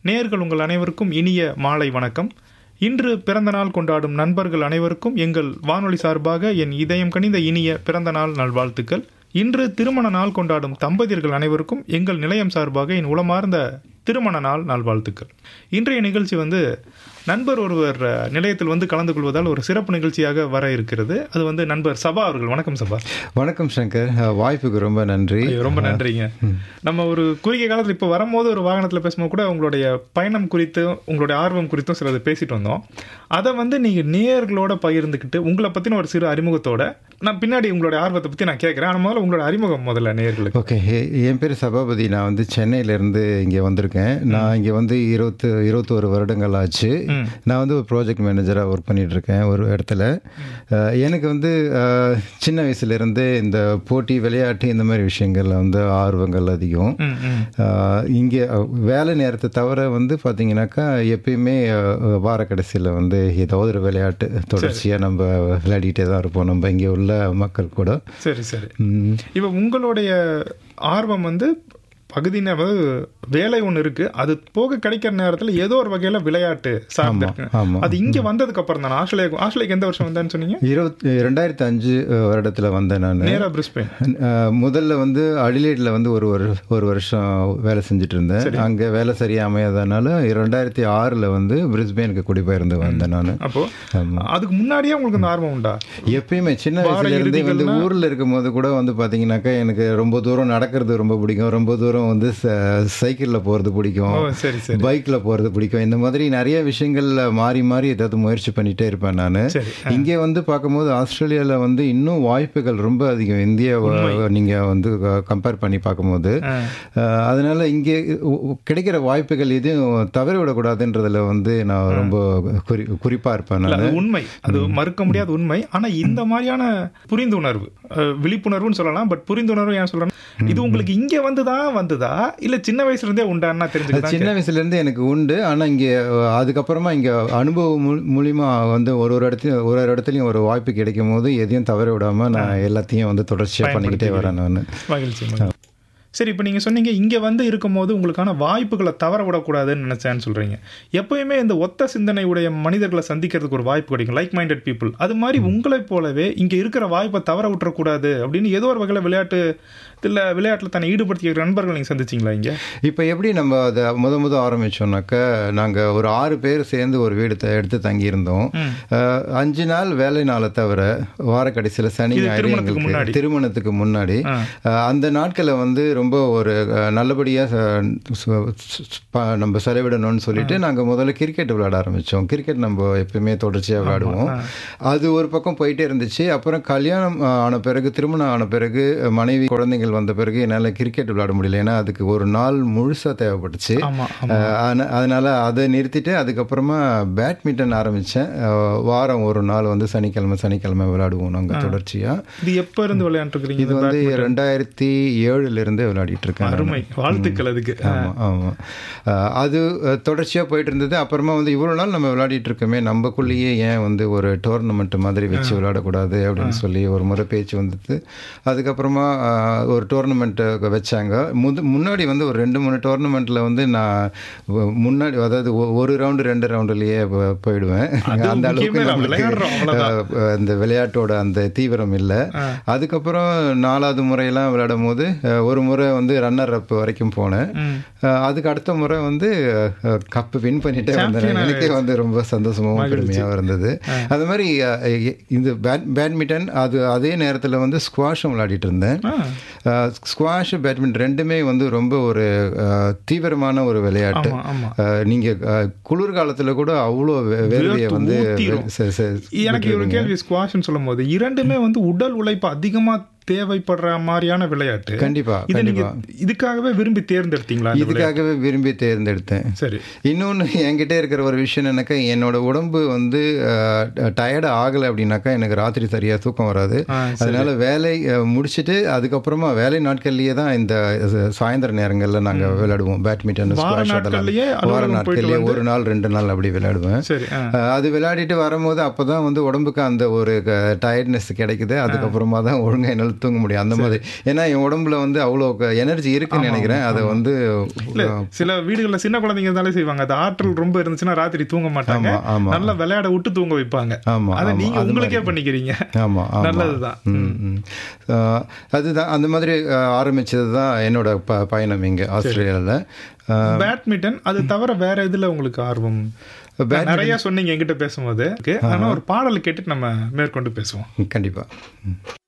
நேர்கள் உங்கள் அனைவருக்கும் இனிய மாலை வணக்கம் இன்று பிறந்த நாள் கொண்டாடும் நண்பர்கள் அனைவருக்கும் எங்கள் வானொலி சார்பாக என் இதயம் கனிந்த இனிய பிறந்த நாள் நல்வாழ்த்துக்கள் இன்று திருமண நாள் கொண்டாடும் தம்பதியர்கள் அனைவருக்கும் எங்கள் நிலையம் சார்பாக என் உளமார்ந்த திருமண நாள் நல்வாழ்த்துக்கள் இன்றைய நிகழ்ச்சி வந்து நண்பர் ஒருவர் அஹ், நிலையத்தில் வந்து கலந்து கொள்வதால் ஒரு சிறப்பு நிகழ்ச்சியாக வர இருக்கிறது அது வந்து நண்பர் சபா அவர்கள் வணக்கம் சபா வணக்கம் சங்கர் அஹ், வாய்ப்புக்கு ரொம்ப நன்றி ஐயோ, ரொம்ப நன்றிங்க நம்ம ஒரு குறுகிய காலத்தில் இப்போ வரும்போது ஒரு வாகனத்தில் பேசும்போது கூட உங்களுடைய பயணம் குறித்து உங்களுடைய ஆர்வம் குறித்தும் சிலது பேசிட்டு வந்தோம் அதை வந்து நீங்கள் நேர்களோட பகிர்ந்துக்கிட்டு உங்களை பற்றின ஒரு சிறு அறிமுகத்தோட நான் பின்னாடி உங்களுடைய ஆர்வத்தை பற்றி நான் கேட்குறேன் ஆனால் முதல்ல உங்களோட அறிமுகம் முதல்ல நேர்களுக்கு ஓகே எ- என் பேர் சபாபதி நான் வந்து சென்னையிலேருந்து இங்கே வந்திருக்கேன் நான் இங்கே வந்து இருபத்து இருபத்தோரு வருடங்கள் ஆச்சு நான் வந்து ஒரு ப்ராஜெக்ட் மேனேஜராக ஒர்க் பண்ணிட்டு இருக்கேன் ஒரு இடத்துல அஹ், எனக்கு வந்து அஹ், சின்ன வயசுலேருந்து இந்த போட்டி விளையாட்டு இந்த மாதிரி விஷயங்கள்ல வந்து ஆர்வங்கள் அதிகம் ம் ம் ஆஹ் இங்கே அஹ், வேலை நேரத்தை தவிர வந்து பார்த்தீங்கன்னாக்கா எப்பயுமே அஹ், வார கடைசியில் வந்து ஏதாவது ஒரு விளையாட்டு தொடர்ச்சியாக நம்ம விளையாடிட்டே தான் இருப்போம் நம்ம இங்கே உள்ள மக்கள் கூட சரி சரி ம், இப்போ உங்களுடைய ஆர்வம் வந்து பகுதி நே- அதாவது வேலை ஒன்று இருக்கு அது போக கிடைக்கிற நேரத்தில் ஏதோ ஒரு வகையில் விளையாட்டு சார்ந்து இருக்கு ஆமாம் அது இங்கே வந்ததுக்கு அப்புறம் தான் ஆஸ்திரேலியா ஆஸ்திரேலியாக்கு எந்த வருஷம் வந்தேன்னு சொன்னீங்க இருபத்தி ரெண்டாயிரத்தி அஞ்சு அஹ், வருடத்தில் வந்தேன் நான் நேரா பிரிஸ்பெயின் முதல்ல வந்து அடிலேட்டில் வந்து ஒரு ஒரு ஒரு வருஷம் வேலை செஞ்சுட்டு இருந்தேன் அங்கே வேலை சரியாக அமையாதனால ரெண்டாயிரத்தி ஆறில் வந்து பிரிஸ்பேனுக்கு குடிபெயர்ந்து வந்தேன் நான் அப்போ அதுக்கு முன்னாடியே உங்களுக்கு இந்த ஆர்வம் உண்டா எப்பயுமே சின்ன வயசுல இருந்தே வந்து ஊர்ல இருக்கும் போது கூட வந்து பாத்தீங்கன்னாக்கா எனக்கு ரொம்ப தூரம் நடக்கிறது ரொம்ப பிடிக்கும் ரொம்ப தூரம் வந்து சைக்கிளில் போறது பிடிக்கும் ஓ சரி சரி பைக்ல போறது பிடிக்கும் இந்த மாதிரி நிறைய விஷயங்கள்ல மாறி மாறி ஏதாவது முயற்சி பண்ணிட்டே இருப்பேன் நான் சரி இங்கே வந்து பார்க்கும்போது ஆஸ்திரேலியால வந்து இன்னும் வாய்ப்புகள் ரொம்ப அதிகம் இந்தியாவை நீங்க வந்து கம்பேர் பண்ணி பார்க்கும்போது ஆ. அஹ், அதனால இங்கே உ- உ- கிடைக்கிற வாய்ப்புகள் எதையும் தவற விடக்கூடாதுன்றதுல வந்து நான் ரொம்ப குறி குறிப்பா இருப்பேன் இல்ல, நான் அது உண்மை அது மறுக்க முடியாத உண்மை ஆனா இந்த மாதிரியான புரிந்துணர்வு அஹ், விழிப்புணர்வுன்னு சொல்லலாம் பட் புரிந்துணர்வு ஏன் சொல்றேன் இது உங்களுக்கு இங்க வந்துதான் வந்ததா இல்ல சின்ன வயசுல இருந்தே உண்டான்னா அது தெரிஞ்சுக்கலாம் சின்ன வயசுல இருந்து எனக்கு உண்டு ஆனா இங்க அஹ், அதுக்கப்புறமா இங்க அனுபவம் மூ- மூலியமா வந்து ஒரு ஒரு இடத்துலயும் ஒரு ஒரு இடத்துலயும் ஒரு வாய்ப்பு கிடைக்கும் போது எதையும் தவற விடாம நான் எல்லாத்தையும் வந்து தொடர்ச்சியா பண்ணிக்கிட்டே வரேன் நான் மகிழ்ச்சி மகிழ்ச்சி. சரி இப்போ நீங்கள் சொன்னீங்க இங்கே வந்து இருக்கும்போது உங்களுக்கான வாய்ப்புகளை தவற விடக்கூடாதுன்னு நினச்சேன்னு சொல்கிறீங்க எப்பயுமே இந்த ஒத்த சிந்தனை உடைய மனிதர்களை சந்திக்கிறதுக்கு ஒரு வாய்ப்பு கிடைக்கும் லைக் மைண்டட் பீப்புள் அது மாதிரி உங்களைப் போலவே இங்கே இருக்கிற வாய்ப்பை தவற விட்டுறக்கூடாது அப்படின்னு ஏதோ ஒரு வகையில் விளையாட்டு இல்லை விளையாட்டில் தன்னை ஈடுபடுத்திக்கிற நண்பர்கள் நீங்கள் சந்திச்சிங்களா இங்கே இப்போ எப்படி நம்ம அதை முத முத ஆரம்பிச்சோம்னாக்கா நாங்க ஒரு ஆறு பேர் சேர்ந்து ஒரு வீடு த- எடுத்து தங்கியிருந்தோம் அஹ், அஞ்சு நாள் வேலை நாளை தவிர வார கடைசியில் சனி ஞாயிறு திருமணத்துக்கு எங்களுக்கு முன்னாடி. திருமணத்துக்கு முன்னாடி ஆ. அஹ், அந்த நாட்களை வந்து ரொம்ப ஒரு அஹ், நல்லபடியா ச- சு- சு- ப- நம்ம செலவிடணும்னு சொல்லிட்டு நாங்க முதல்ல கிரிக்கெட் விளையாட ஆரம்பிச்சோம் கிரிக்கெட் நம்ம எப்பயுமே தொடர்ச்சியா விளையாடுவோம் அது ஒரு பக்கம் போயிட்டே இருந்துச்சு அப்புறம் கல்யாணம் அஹ், ஆன பிறகு திருமணம் ஆன பிறகு அஹ், மனைவி குழந்தைகள் வந்த பிறகு என்னால் கிரிக்கெட் விளையாட முடியல ஏன்னா அதுக்கு ஒரு நாள் முழுசா தேவைப்பட்டுச்சு ஆமாம் அஹ், ஆனா- அதனால அதை நிறுத்திட்டு அதுக்கப்புறமா பேட்மிண்டன் ஆரம்பிச்சேன் அஹ், வாரம் ஒரு நாள் வந்து சனிக்கிழமை சனிக்கிழமை விளையாடுவோம் நாங்க தொடர்ச்சியா இது எப்போ இருந்து விளையாண்டுருக்கிறீங்க இது வந்து ரெண்டாயிரத்தி ஏழுல இருந்தே விளையாடிட்டு இருக்கேன் நான். அருமை வாழ்த்துக்கள் அதுக்கு ஆமா ஆமா அஹ், அது அஹ், தொடர்ச்சியா போயிட்டு இருந்தது அப்புறமா வந்து இவ்வளவு நாள் நம்ம விளையாடிட்டு இருக்கோமே நம்மக்குள்ளேயே ஏன் வந்து ஒரு டோர்னமெண்ட் மாதிரி வச்சு விளையாடக்கூடாது அப்படின்னு சொல்லி ஒரு முறை பேச்சு வந்தது அதுக்கப்புறமா அஹ், ஒரு டோர்னமெண்ட் வச்சாங்க முது முன்னாடி வந்து ஒரு ரெண்டு மூணு டோர்னமெண்ட்ல வந்து நான் வ- முன்னாடி அதாவது ஒ- ஒரு ரவுண்டு ரெண்டு ரவுண்டுலயே போ- போயிடுவேன் அந்த அளவுக்கு முக்கியமே இல்ல, நம்மளுக்கு விளையாடுறோம், அவ்வளவுதான். அஹ், அந்த விளையாட்டோட அந்த தீவிரம் இல்லை அதுக்கப்புறம் நாலாவது முறையெல்லாம் விளையாடும் போது அஹ், ஒரு முறை வந்து ரன்னர் அப் வரைக்கும் போனேன் ம். அஹ், அதுக்கு அடுத்த முறை வந்து கப்பு வின் பண்ணிட்டே வந்தேன் எனக்கே வந்து ரொம்ப சந்தோஷமாவும் பெருமையாகவும் இருந்தது அது மாதிரி அஹ், இ- இந்த பேட் பேட்மிண்டன் அது அதே நேரத்தில் வந்து ஸ்குவாஷும் விளையாடிட்டு இருந்தேன் ஆ ஸ்குவாஷ் பேட்மிண்டன் ரெண்டுமே வந்து ரொம்ப ஒரு அஹ், தீவிரமான ஒரு விளையாட்டு ஆமா ஆமா அஹ், நீங்க அஹ், குளிர்காலத்துல கூட அவ்வளோ வே- வேர்வையை வந்து ஊத்திரும். செ- செ- எனக்கு ஒரு கேள்வி ஸ்குவாஷ்னு சொல்லும் போது இரண்டுமே வந்து உடல் உழைப்பு அதிகமா தேவைப்படுற மாதிரியான விளையாட்டு கண்டிப்பா இதை நீங்க கண்டிப்பா இதுக்காகவே விரும்பி தேர்ந்தெடுத்தீங்களா இந்த விளையாட்டு? இதுக்காகவே விரும்பி தேர்ந்தெடுத்தேன் சரி இன்னொன்று என்கிட்ட இருக்கிற ஒரு விஷயம் என்னன்னாக்கா என்னோட உடம்பு வந்து டயர்டு ஆகலை அப்படின்னாக்கா எனக்கு ராத்திரி சரியாக தூக்கம் வராது ஆ, அதனால வேலை அஹ், முடிச்சிட்டு அதுக்கப்புறமா வேலை நாட்கள்லயே தான் இந்த அஹ், சாயந்தர நேரங்களில் நாங்கள் விளையாடுவோம் பேட்மிண்டன் வார ஸ்குவாஷ் அதெல்லாம் நாட்கள்லயே வார அலுவலகம் போயிட்டு நாட்கள்லயே ஒரு நாள் ரெண்டு நாள் அப்படி விளையாடுவேன் சரி ஆ. அஹ், அது விளையாடிட்டு வரும்போது அப்போ தான் வந்து உடம்புக்கு அந்த ஒரு டயர்ட்னஸ் கிடைக்குது அதுக்கப்புறமா தான் ஒழுங்காக என்னால் தூங்க முடியும் அந்த மாதிரி ஏன்னா என் உடம்புல வந்து அவ்வளோ எனர்ஜி இருக்குன்னு நினைக்கிறேன் அதை வந்து சில வீடுகளில் சின்ன குழந்தைங்க இருந்தாலே செய்வாங்க அது ஆற்றல் ரொம்ப இருந்துச்சுன்னா ராத்திரி தூங்க மாட்டாங்க ஆமா ஆமா நல்லா விளையாட விட்டு தூங்க வைப்பாங்க ஆமா அதை ஆமா நீங்க உங்களுக்கே பண்ணிக்கிறீங்க ஆமா ஆமா நல்லதுதான் ம், ம். ஆஹ் அதுதான் அந்த மாதிரி ஆஹ் ஆரம்பிச்சது தான் என்னோட ப பயணம் இங்கே ஆஸ்திரேலியாவில் பேட்மிண்டன் அது தவிர வேற இதுல உங்களுக்கு ஆர்வம் Badminton- நிறைய சொன்னீங்க என்கிட்ட பேசும்போது ஆனா ஒரு பாடல் கேட்டுட்டு நம்ம மேற்கொண்டு பேசுவோம் கண்டிப்பாக